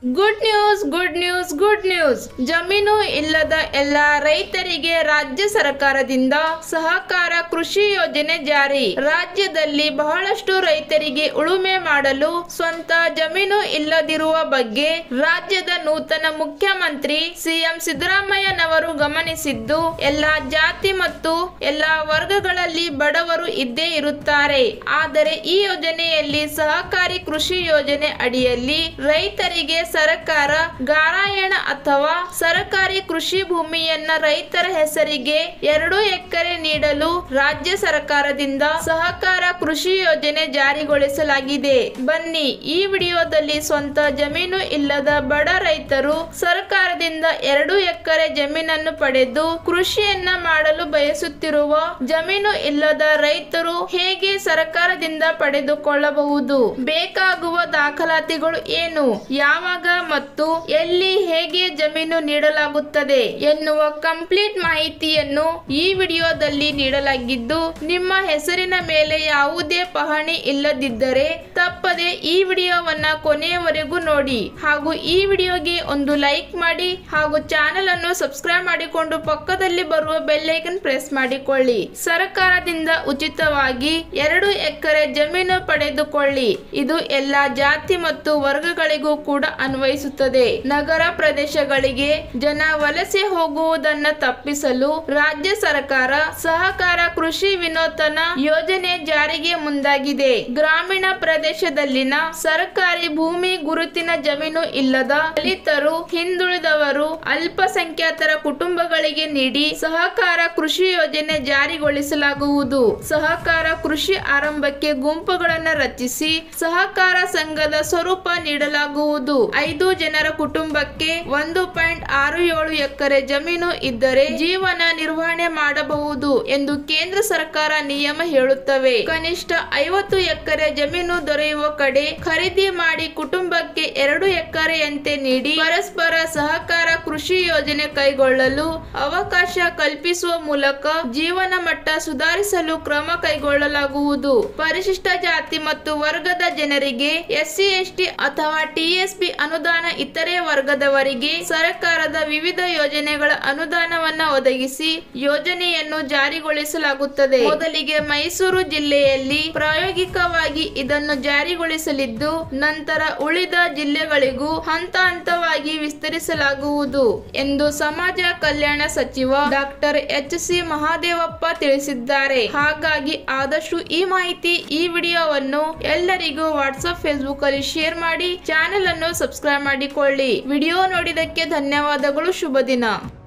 good news good news good news ಜಮೀನು ಇಲ್ಲದ ಎಲ್ಲ ರೈತರಿಗೆ ರಾಜ್ಯ ಸರ್ಕಾರದಿಂದ ಸಹಕಾರ ಕೃಷಿ ಯೋಜನೆ ಜಾರಿ ರಾಜ್ಯದಲ್ಲಿ ಬಹಳಷ್ಟು ರೈತರಿಗೆ ಉಳುಮೆ ಮಾಡಲು ಸ್ವಂತ ಜಮೀನು ಇಲ್ಲದಿರುವ ಬಗ್ಗೆ ರಾಜ್ಯದ ನೂತನ ಮುಖ್ಯಮಂತ್ರಿ ಸಿಎಂ ಸಿದ್ದರಾಮಯ್ಯನವರು ಗಮನಿಸಿದ್ದು ಎಲ್ಲ ಜಾತಿ ಮತ್ತು ಎಲ್ಲ ವರ್ಗಗಳಲ್ಲಿ ಬಡವರು ಇದ್ದೇ ಇರುತ್ತಾರೆ ಆದರೆ ಈ ಯೋಜನೆಯಲ್ಲಿ ಸಹಕಾರಿ ಕೃಷಿ ಯೋಜನೆ ಅಡಿಯಲ್ಲಿ ರೈತರಿಗೆ ಸರ್ಕಾರ ಗಾರಾಯಣ ಅಥವಾ ಸರಕಾರಿ ಕೃಷಿ ಭೂಮಿಯನ್ನ ರೈತರ ಹೆಸರಿಗೆ ಎರಡು ಎಕರೆ ನೀಡಲು ರಾಜ್ಯ ಸರ್ಕಾರದಿಂದ ಸಹಕಾರ ಕೃಷಿ ಯೋಜನೆ ಜಾರಿಗೊಳಿಸಲಾಗಿದೆ ಬನ್ನಿ ಈ ವಿಡಿಯೋದಲ್ಲಿ ಸ್ವಂತ ಜಮೀನು ಇಲ್ಲದ ಬಡ ರೈತರು ಸರ್ಕಾರದಿಂದ ಎರಡು ಎಕರೆ ಜಮೀನನ್ನು ಪಡೆದು ಕೃಷಿಯನ್ನ ಮಾಡಲು ಬಯಸುತ್ತಿರುವ ಜಮೀನು ಇಲ್ಲದ ರೈತರು ಹೇಗೆ ಸರ್ಕಾರದಿಂದ ಪಡೆದುಕೊಳ್ಳಬಹುದು ಬೇಕಾಗುವ ದಾಖಲಾತಿಗಳು ಏನು ಯಾವಾಗ ಮತ್ತು ಎಲ್ಲಿ ಹೇಗೆ ಜಮೀನು ನೀಡಲಾಗುತ್ತದೆ ಎನ್ನುವ ಕಂಪ್ಲೀಟ್ ಮಾಹಿತಿಯನ್ನು ಈ ವಿಡಿಯೋದಲ್ಲಿ ನೀಡಲಾಗಿದ್ದು ನಿಮ್ಮ ಹೆಸರಿನ ಮೇಲೆ ಯಾವುದೇ ಪಹಣಿ ಇಲ್ಲದಿದ್ದರೆ ತಪ್ಪದೆ ಈ ವಿಡಿಯೋವನ್ನ ಕೊನೆಯವರೆಗೂ ನೋಡಿ ಹಾಗೂ ಈ ವಿಡಿಯೋಗೆ ಒಂದು ಲೈಕ್ ಮಾಡಿ ಹಾಗೂ ಚಾನೆಲ್ ಅನ್ನು ಸಬ್ಸ್ಕ್ರೈಬ್ ಮಾಡಿಕೊಂಡು ಪಕ್ಕದಲ್ಲಿ ಬರುವ ಬೆಲ್ಲೈಕನ್ ಪ್ರೆಸ್ ಮಾಡಿಕೊಳ್ಳಿ ಸರ್ಕಾರದಿಂದ ಉಚಿತವಾಗಿ ಎರಡು ಎಕರೆ ಜಮೀನು ಪಡೆದುಕೊಳ್ಳಿ ಇದು ಎಲ್ಲಾ ಜಾತಿ ಮತ್ತು ವರ್ಗಗಳಿಗೂ ಕೂಡ ಅನ್ವಯಿಸುತ್ತದೆ ನಗರ ಪ್ರದೇಶಗಳಿಗೆ ಜನ ವಲಸೆ ಹೋಗುವುದನ್ನ ತಪ್ಪಿಸಲು ರಾಜ್ಯ ಸರ್ಕಾರ ಸಹಕಾರ ಕೃಷಿ ವಿನೂತನ ಯೋಜನೆ ಜಾರಿಗೆ ಮುಂದಾಗಿದೆ ಗ್ರಾಮೀಣ ಪ್ರದೇಶದಲ್ಲಿನ ಸರ್ಕಾರಿ ಭೂಮಿ ಗುರುತಿನ ಜಮೀನು ಇಲ್ಲದ ದಲಿತರು ಹಿಂದುಳಿದವರು ಅಲ್ಪಸಂಖ್ಯಾತರ ಕುಟುಂಬಗಳಿಗೆ ನೀಡಿ ಸಹಕಾರ ಕೃಷಿ ಯೋಜನೆ ಜಾರಿಗೊಳಿಸಲಾಗುವುದು ಸಹಕಾರ ಕೃಷಿ ಆರಂಭಕ್ಕೆ ಗುಂಪುಗಳನ್ನು ರಚಿಸಿ ಸಹಕಾರ ಸಂಘದ ಸ್ವರೂಪ ನೀಡಲಾಗುವುದು ಐದು ಜನರ ಕುಟುಂಬಕ್ಕೆ ಒಂದು ಪಾಯಿಂಟ್ ಆರು ಏಳು ಎಕರೆ ಜಮೀನು ಇದ್ದರೆ ಜೀವನ ನಿರ್ವಹಣೆ ಮಾಡಬಹುದು ಎಂದು ಕೇಂದ್ರ ಸರ್ಕಾರ ನಿಯಮ ಹೇಳುತ್ತವೆ ಕನಿಷ್ಠ ಐವತ್ತು ಎಕರೆ ಜಮೀನು ದೊರೆಯುವ ಕಡೆ ಖರೀದಿ ಮಾಡಿ ಕುಟುಂಬಕ್ಕೆ ಎರಡು ಎಕರೆಯಂತೆ ನೀಡಿ ಪರಸ್ಪರ ಸಹಕಾರ ಕೃಷಿ ಯೋಜನೆ ಕೈಗೊಳ್ಳಲು ಅವಕಾಶ ಕಲ್ಪಿಸುವ ಮೂಲಕ ಜೀವನ ಮಟ್ಟ ಸುಧಾರಿಸಲು ಕ್ರಮ ಕೈಗೊಳ್ಳಲಾಗುವುದು ಪರಿಶಿಷ್ಟ ಜಾತಿ ಮತ್ತು ವರ್ಗದ ಜನರಿಗೆ ಎಸ್ಸಿ ಎಸ್ಟಿ ಅಥವಾ ಟಿಎಸ್ಪಿ ಅನುದಾನ ಇತರೆ ವರ್ಗದವರಿಗೆ ಸರ್ಕಾರದ ವಿವಿಧ ಯೋಜನೆಗಳ ಅನುದಾನವನ್ನ ಒದಗಿಸಿ ಯೋಜನೆಯನ್ನು ಜಾರಿಗೊಳಿಸಲಾಗುತ್ತದೆ ಮೊದಲಿಗೆ ಮೈಸೂರು ಜಿಲ್ಲೆಯಲ್ಲಿ ಪ್ರಾಯೋಗಿಕವಾಗಿ ಇದನ್ನು ಜಾರಿಗೊಳಿಸಲಿದ್ದು ನಂತರ ಉಳಿದ ಜಿಲ್ಲೆಗಳಿಗೂ ಹಂತ ಹಂತವಾಗಿ ವಿಸ್ತರಿಸಲಾಗುವುದು ಎಂದು ಸಮಾಜ ಕಲ್ಯಾಣ ಸಚಿವ ಡಾಕ್ಟರ್ ಎಚ್ ಸಿ ಮಹಾದೇವಪ್ಪ ತಿಳಿಸಿದ್ದಾರೆ ಹಾಗಾಗಿ ಆದಷ್ಟು ಈ ಮಾಹಿತಿ ಈ ವಿಡಿಯೋವನ್ನು ಎಲ್ಲರಿಗೂ ವಾಟ್ಸ್ಆಪ್ ಫೇಸ್ಬುಕ್ ಅಲ್ಲಿ ಶೇರ್ ಮಾಡಿ ಚಾನೆಲ್ ಅನ್ನು ಸಬ್ಸ್ಕ್ರೈಬ್ ಮಾಡಿಕೊಳ್ಳಿ ವಿಡಿಯೋ ನೋಡಿದಕ್ಕೆ ಧನ್ಯವಾದಗಳು ಶುಭ ದಿನ